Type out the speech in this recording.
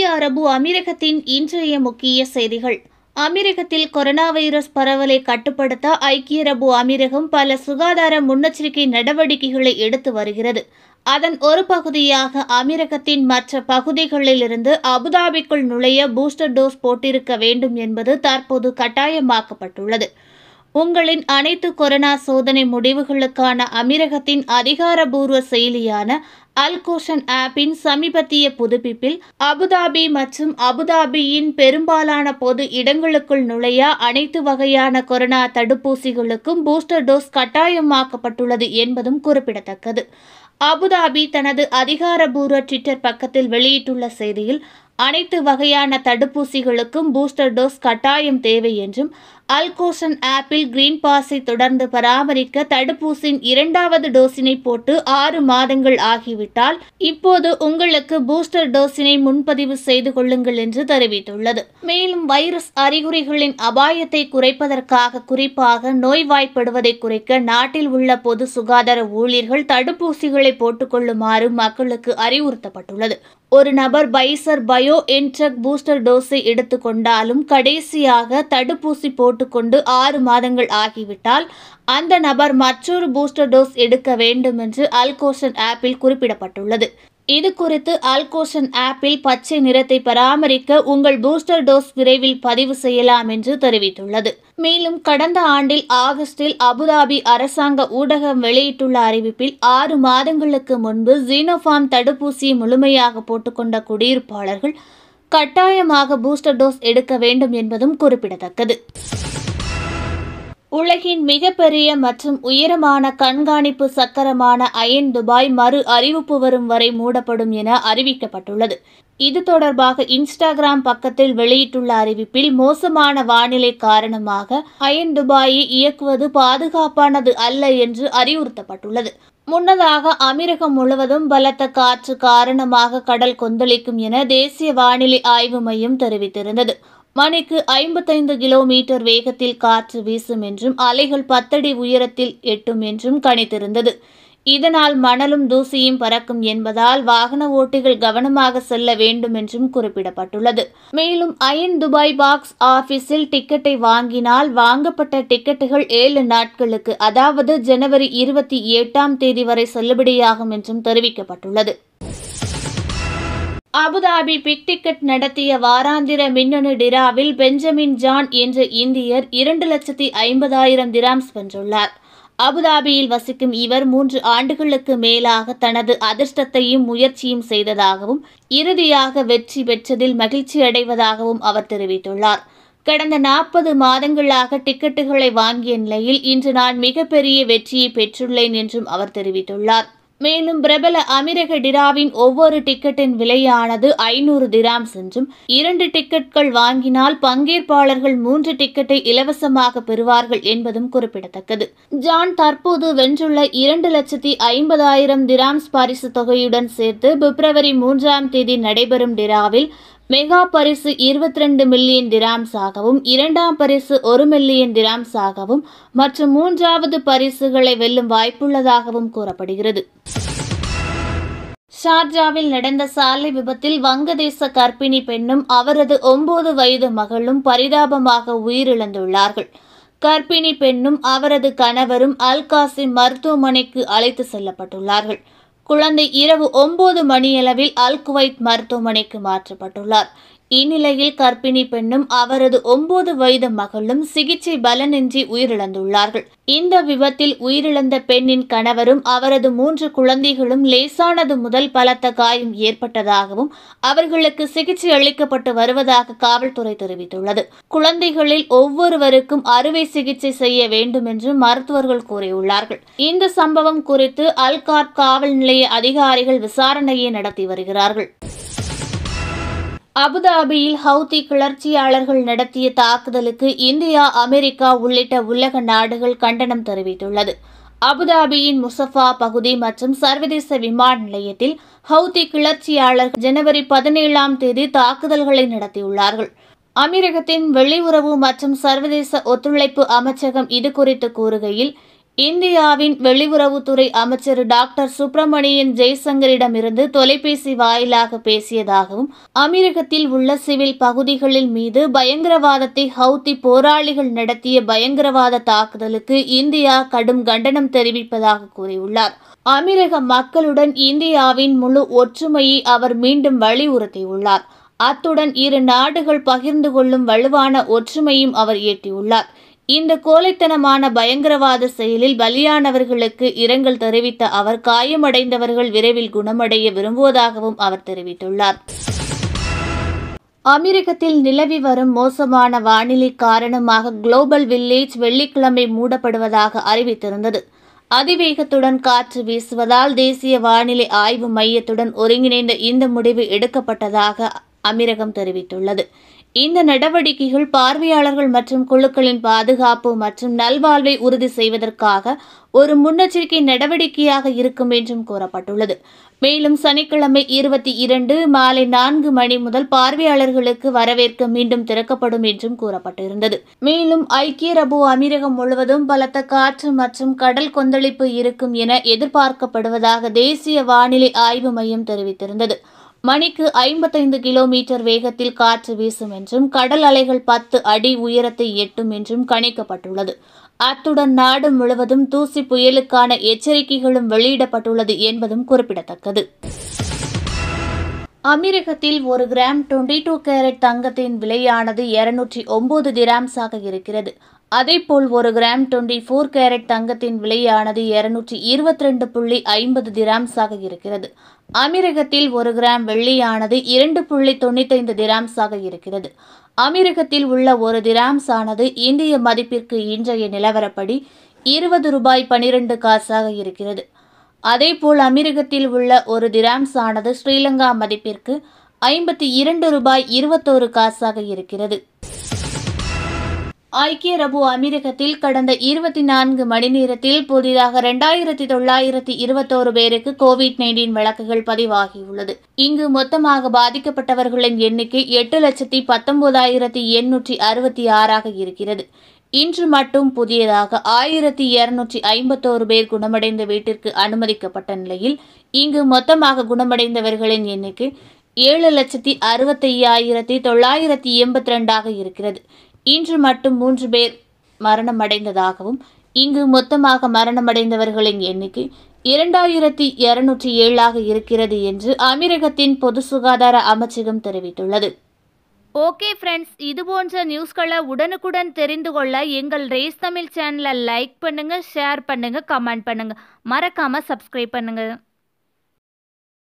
அரபு அமீரகத்தின் இன்றைய முக்கிய செய்திகள் அமீரகத்தில் கொரோனா வைரஸ் பரவலை கட்டுப்படுத்த ஐக்கிய அரபு அமீரகம் பல சுகாதார முன்னெச்சரிக்கை நடவடிக்கைகளை எடுத்து வருகிறது அதன் ஒரு பகுதியாக அமீரகத்தின் மற்ற பகுதிகளிலிருந்து அபுதாபிக்குள் நுழைய பூஸ்டர் டோஸ் போட்டிருக்க வேண்டும் என்பது தற்போது கட்டாயமாக்கப்பட்டுள்ளது உங்களின் அனைத்து கொரோனா சோதனை முடிவுகளுக்கான அமீரகத்தின் அதிகாரபூர்வ செயலியான அல்கோஷன் ஆப்பின் சமீபத்திய புதுப்பிப்பில் அபுதாபி மற்றும் அபுதாபியின் பெரும்பாலான பொது இடங்களுக்குள் நுழைய அனைத்து வகையான கொரோனா தடுப்பூசிகளுக்கும் பூஸ்டர் டோஸ் கட்டாயமாக்கப்பட்டுள்ளது என்பதும் குறிப்பிடத்தக்கது அபுதாபி தனது அதிகாரபூர்வ ட்விட்டர் பக்கத்தில் வெளியிட்டுள்ள செய்தியில் அனைத்து வகையான தடுப்பூசிகளுக்கும் பூஸ்டர் டோஸ் கட்டாயம் தேவை என்றும் அல்கோசன் ஆப்பிள் கிரீன் பாஸை தொடர்ந்து பராமரிக்க தடுப்பூசியின் இரண்டாவது டோஸினை போட்டு ஆறு மாதங்கள் ஆகிவிட்டால் இப்போது உங்களுக்கு பூஸ்டர் டோஸினை முன்பதிவு செய்து கொள்ளுங்கள் என்று தெரிவித்துள்ளது மேலும் வைரஸ் அறிகுறிகளின் அபாயத்தை குறைப்பதற்காக குறிப்பாக நோய்வாய்ப்படுவதை குறைக்க நாட்டில் உள்ள பொது சுகாதார ஊழியர்கள் தடுப்பூசிகளை போட்டுக்கொள்ளுமாறு மக்களுக்கு அறிவுறுத்தப்பட்டுள்ளது ஒரு நபர் பைசர் பயோ என்ட்ரக் பூஸ்டர் டோஸை எடுத்துக்கொண்டாலும் கடைசியாக தடுப்பூசி போட்டுக்கொண்டு ஆறு மாதங்கள் ஆகிவிட்டால் அந்த நபர் மற்றொரு பூஸ்டர் டோஸ் எடுக்க வேண்டும் என்று அல்கோஷன் ஆப்பில் குறிப்பிடப்பட்டுள்ளது இது குறித்து அல்கோஷன் ஆப்பில் பச்சை நிறத்தை பராமரிக்க உங்கள் பூஸ்டர் டோஸ் விரைவில் பதிவு செய்யலாம் என்று தெரிவித்துள்ளது மேலும் கடந்த ஆண்டில் ஆகஸ்டில் அபுதாபி அரசாங்க ஊடகம் வெளியிட்டுள்ள அறிவிப்பில் ஆறு மாதங்களுக்கு முன்பு ஜீனோஃபார்ம் தடுப்பூசியை முழுமையாக போட்டுக்கொண்ட குடியிருப்பாளர்கள் கட்டாயமாக பூஸ்டர் டோஸ் எடுக்க வேண்டும் என்பதும் குறிப்பிடத்தக்கது உலகின் மிகப்பெரிய மற்றும் உயரமான கண்காணிப்பு சக்கரமான அயன் துபாய் மறு அறிவிப்பு வரும் வரை மூடப்படும் என அறிவிக்கப்பட்டுள்ளது இது தொடர்பாக இன்ஸ்டாகிராம் பக்கத்தில் வெளியிட்டுள்ள அறிவிப்பில் மோசமான வானிலை காரணமாக அயன் துபாயை இயக்குவது பாதுகாப்பானது அல்ல என்று அறிவுறுத்தப்பட்டுள்ளது முன்னதாக அமீரகம் முழுவதும் பலத்த காற்று காரணமாக கடல் கொந்தளிக்கும் என தேசிய வானிலை ஆய்வு மையம் தெரிவித்திருந்தது மணிக்கு ஐம்பத்தைந்து கிலோமீட்டர் வேகத்தில் காற்று வீசும் என்றும் அலைகள் பத்தடி உயரத்தில் எட்டும் என்றும் கணித்திருந்தது இதனால் மணலும் தூசியும் பறக்கும் என்பதால் வாகன ஓட்டிகள் கவனமாக செல்ல வேண்டும் என்றும் குறிப்பிடப்பட்டுள்ளது மேலும் அயன் துபாய் பாக்ஸ் ஆபீஸில் டிக்கெட்டை வாங்கினால் வாங்கப்பட்ட டிக்கெட்டுகள் ஏழு நாட்களுக்கு அதாவது ஜனவரி இருபத்தி எட்டாம் தேதி வரை செல்லுபடியாகும் என்றும் தெரிவிக்கப்பட்டுள்ளது அபுதாபி பிக் டிக்கெட் நடத்திய வாராந்திர மின்னணு டிராவில் பெஞ்சமின் ஜான் என்ற இந்தியர் இரண்டு லட்சத்தி ஐம்பதாயிரம் திராம்ஸ் வென்றுள்ளார் அபுதாபியில் வசிக்கும் இவர் மூன்று ஆண்டுகளுக்கு மேலாக தனது அதிர்ஷ்டத்தையும் முயற்சியும் செய்ததாகவும் இறுதியாக வெற்றி பெற்றதில் மகிழ்ச்சி அடைவதாகவும் அவர் தெரிவித்துள்ளார் கடந்த நாற்பது மாதங்களாக டிக்கெட்டுகளை வாங்கிய நிலையில் இன்று நான் மிகப்பெரிய வெற்றியை பெற்றுள்ளேன் என்றும் அவர் தெரிவித்துள்ளார் மேலும் பிரபல அமீரக டிராவின் ஒவ்வொரு டிக்கெட்டின் விலையானது ஐநூறு திராம்ஸ் என்றும் இரண்டு டிக்கெட்கள் வாங்கினால் பங்கேற்பாளர்கள் மூன்று டிக்கெட்டை இலவசமாக பெறுவார்கள் என்பதும் குறிப்பிடத்தக்கது ஜான் தற்போது வென்றுள்ள இரண்டு லட்சத்தி ஐம்பதாயிரம் திராம்ஸ் பரிசு தொகையுடன் சேர்த்து பிப்ரவரி மூன்றாம் தேதி நடைபெறும் டிராவில் மெகா பரிசு இருபத்தி ரெண்டு மில்லியன் திராம்ஸாகவும் இரண்டாம் பரிசு ஒரு மில்லியன் திராம்ஸாகவும் மற்றும் மூன்றாவது பரிசுகளை வெல்லும் வாய்ப்புள்ளதாகவும் கூறப்படுகிறது ஷார்ஜாவில் நடந்த சாலை விபத்தில் வங்கதேச கர்ப்பிணி பெண்ணும் அவரது ஒன்பது வயது மகளும் பரிதாபமாக உயிரிழந்துள்ளார்கள் கர்ப்பிணி பெண்ணும் அவரது கணவரும் அல்காசிம் மருத்துவமனைக்கு அழைத்து செல்லப்பட்டுள்ளார்கள் குழந்தை இரவு ஒன்பது மணியளவில் அல் குவைத் மருத்துவமனைக்கு மாற்றப்பட்டுள்ளார் இந்நிலையில் கர்ப்பிணி பெண்ணும் அவரது ஒன்பது வயது மகளும் சிகிச்சை பலனின்றி உயிரிழந்துள்ளார்கள் இந்த விபத்தில் உயிரிழந்த பெண்ணின் கணவரும் அவரது மூன்று குழந்தைகளும் லேசானது முதல் பலத்த காயம் ஏற்பட்டதாகவும் அவர்களுக்கு சிகிச்சை அளிக்கப்பட்டு வருவதாக காவல்துறை தெரிவித்துள்ளது குழந்தைகளில் ஒவ்வொருவருக்கும் அறுவை சிகிச்சை செய்ய வேண்டும் என்று மருத்துவர்கள் கூறியுள்ளார்கள் இந்த சம்பவம் குறித்து அல்காட் காவல் நிலைய அதிகாரிகள் விசாரணையை நடத்தி வருகிறார்கள் அபுதாபியில் ஹவுதி கிளர்ச்சியாளர்கள் நடத்திய தாக்குதலுக்கு இந்தியா அமெரிக்கா உள்ளிட்ட உலக நாடுகள் கண்டனம் தெரிவித்துள்ளது அபுதாபியின் முசஃபா பகுதி மற்றும் சர்வதேச விமான நிலையத்தில் ஹவுதி கிளர்ச்சியாளர்கள் ஜனவரி பதினேழாம் தேதி தாக்குதல்களை நடத்தியுள்ளார்கள் அமீரகத்தின் வெளியுறவு மற்றும் சர்வதேச ஒத்துழைப்பு அமைச்சகம் இது குறித்து கூறுகையில் இந்தியாவின் வெளியுறவுத்துறை அமைச்சர் டாக்டர் சுப்பிரமணியன் ஜெய்சங்கரிடமிருந்து தொலைபேசி வாயிலாக பேசியதாகவும் அமீரகத்தில் உள்ள சிவில் பகுதிகளில் மீது பயங்கரவாதத்தை ஹவுத்தி போராளிகள் நடத்திய பயங்கரவாத தாக்குதலுக்கு இந்தியா கடும் கண்டனம் தெரிவிப்பதாக கூறியுள்ளார் அமீரக மக்களுடன் இந்தியாவின் முழு ஒற்றுமையை அவர் மீண்டும் வலியுறுத்தியுள்ளார் அத்துடன் இரு நாடுகள் பகிர்ந்து கொள்ளும் வலுவான ஒற்றுமையும் அவர் எட்டியுள்ளார் இந்த கோழைத்தனமான பயங்கரவாத செயலில் பலியானவர்களுக்கு இரங்கல் தெரிவித்த அவர் காயமடைந்தவர்கள் விரைவில் குணமடைய விரும்புவதாகவும் அவர் தெரிவித்துள்ளார் அமெரிக்கத்தில் நிலவி வரும் மோசமான வானிலை காரணமாக குளோபல் வில்லேஜ் வெள்ளிக்கிழமை மூடப்படுவதாக அறிவித்திருந்தது அதிவேகத்துடன் காற்று வீசுவதால் தேசிய வானிலை ஆய்வு மையத்துடன் ஒருங்கிணைந்த இந்த முடிவு எடுக்கப்பட்டதாக அமீரகம் தெரிவித்துள்ளது இந்த நடவடிக்கைகள் பார்வையாளர்கள் மற்றும் குழுக்களின் பாதுகாப்பு மற்றும் நல்வாழ்வை உறுதி செய்வதற்காக ஒரு முன்னெச்சரிக்கை நடவடிக்கையாக இருக்கும் என்றும் கூறப்பட்டுள்ளது மேலும் சனிக்கிழமை இருபத்தி இரண்டு மாலை நான்கு மணி முதல் பார்வையாளர்களுக்கு வரவேற்க மீண்டும் திறக்கப்படும் என்றும் கூறப்பட்டிருந்தது மேலும் ஐக்கிய அரபு அமீரகம் முழுவதும் பலத்த காற்று மற்றும் கடல் கொந்தளிப்பு இருக்கும் என எதிர்பார்க்கப்படுவதாக தேசிய வானிலை ஆய்வு மையம் தெரிவித்திருந்தது மணிக்கு ஐம்பத்தைந்து கிலோமீட்டர் வேகத்தில் காற்று வீசும் என்றும் கடல் அலைகள் பத்து அடி உயரத்தை எட்டும் என்றும் கணிக்கப்பட்டுள்ளது அத்துடன் நாடு முழுவதும் தூசி புயலுக்கான எச்சரிக்கைகளும் வெளியிடப்பட்டுள்ளது என்பதும் குறிப்பிடத்தக்கது அமீரகத்தில் ஒரு கிராம் டுவெண்ட்டி டூ கேரட் தங்கத்தின் விலையானது இருநூற்றி ஒன்பது திராம்ஸாக இருக்கிறது அதேபோல் ஒரு கிராம் டுவெண்ட்டி ஃபோர் கேரட் தங்கத்தின் விலையானது இருநூற்றி இருபத்தி ரெண்டு புள்ளி ஐம்பது திராம்ஸாக இருக்கிறது அமீரகத்தில் ஒரு கிராம் வெள்ளியானது இரண்டு புள்ளி தொண்ணூத்தைந்து திராம்ஸாக இருக்கிறது அமீரகத்தில் உள்ள ஒரு திராம்ஸ் ஆனது இந்திய மதிப்பிற்கு இன்றைய நிலவரப்படி இருபது ரூபாய் பனிரெண்டு காசாக இருக்கிறது அதேபோல் அமீரகத்தில் உள்ள ஒரு திராம்ஸ் ஆனது ஸ்ரீலங்கா மதிப்பிற்கு ஐம்பத்தி இரண்டு ரூபாய் இருபத்தோரு காசாக இருக்கிறது ஐக்கிய அரபு அமீரகத்தில் கடந்த இருபத்தி நான்கு மணி நேரத்தில் புதிதாக இரண்டாயிரத்தி தொள்ளாயிரத்தி இருபத்தோரு பேருக்கு கோவிட் நைன்டீன் வழக்குகள் பதிவாகியுள்ளது இங்கு மொத்தமாக பாதிக்கப்பட்டவர்களின் எண்ணிக்கை எட்டு லட்சத்தி பத்தொன்பதாயிரத்தி எண்ணூற்றி அறுபத்தி ஆறாக இருக்கிறது இன்று மட்டும் புதியதாக ஆயிரத்தி இருநூற்றி ஐம்பத்தோரு பேர் குணமடைந்த வீட்டிற்கு அனுமதிக்கப்பட்ட நிலையில் இங்கு மொத்தமாக குணமடைந்தவர்களின் எண்ணிக்கை ஏழு லட்சத்தி அறுபத்தையாயிரத்தி தொள்ளாயிரத்தி எண்பத்தி ரெண்டாக இருக்கிறது இன்று மட்டும் மூன்று பேர் மரணமடைந்ததாகவும் இங்கு மொத்தமாக மரணமடைந்தவர்களின் எண்ணிக்கை இரண்டாயிரத்தி இருநூற்றி ஏழாக இருக்கிறது என்று அமீரகத்தின் பொது சுகாதார அமைச்சகம் தெரிவித்துள்ளது ஓகே ஃப்ரெண்ட்ஸ் இது போன்ற நியூஸ்களை உடனுக்குடன் தெரிந்து கொள்ள எங்கள் ரேஸ் தமிழ் சேனலை லைக் பண்ணுங்க ஷேர் பண்ணுங்க கமெண்ட் பண்ணுங்க மறக்காம சப்ஸ்கிரைப் பண்ணுங்க